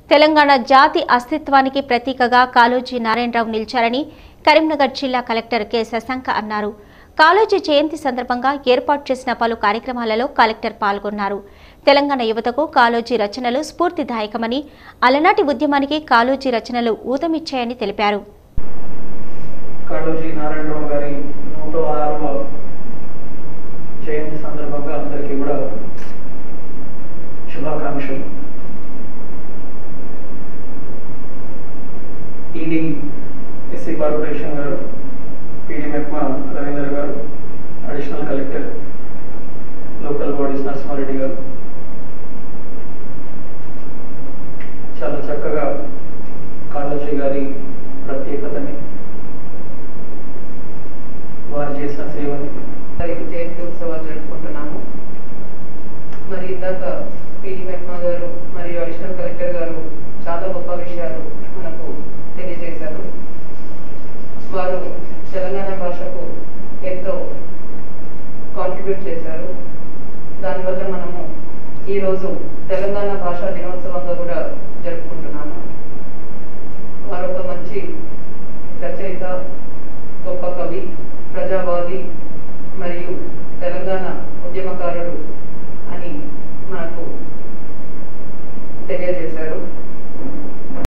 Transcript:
తెలంగాణ జాతి అస్తిత్వానికి ప్రతీకగా కాళోజీ నారాయణరావు నిలిచారని కరీంనగర్ జిల్లా కలెక్టర్ కె శశాంక అన్నారు కాళోజీ జయంతి సందర్భంగా ఏర్పాటు చేసిన పలు కార్యక్రమాలలో కలెక్టర్ పాల్గొన్నారు తెలంగాణ యువతకు కాళోజీ రచనలు స్ఫూర్తిదాయకమని అలనాటి ఉద్యమానికి కాళోజీ రచనలు ఊతమిచ్చాయని తెలిపారు కాళోజీ నారాయణరావు గారి నూట ఆరవ జయంతి సందర్భంగా అందరికీ కూడా శుభాకాంక్షలు ఈడీ ఎస్సీ కార్పొరేషన్ గారు పీడీ మెప్మా రవీంద్ర గారు additional collector local bodies Narasimha Reddy గారు చాలా చక్కగా కాళోజీ గారి ప్రత్యేకతని వారు చేసిన సేవని మరి జయంతి ఉత్సవాలు జరుపుకుంటున్నాము మరి ఇందాక పిడి మెహ్మా గారు మరియు అడిషనల్ కలెక్టర్ గారు చాలా గొప్ప విషయాలు మనకు తెలియజేశారు వారు తెలంగాణ భాషకు ఎంతో కాంట్రిబ్యూట్ చేశారు దానివల్ల మనము ఈరోజు తెలంగాణ భాషా దినోత్సవంగా కూడా జరుపుకుంటున్నాము వారు ఒక మంచి రచయిత గొప్ప కవి ప్రజావాది మరియు తెలంగాణ ఉద్యమకారుడు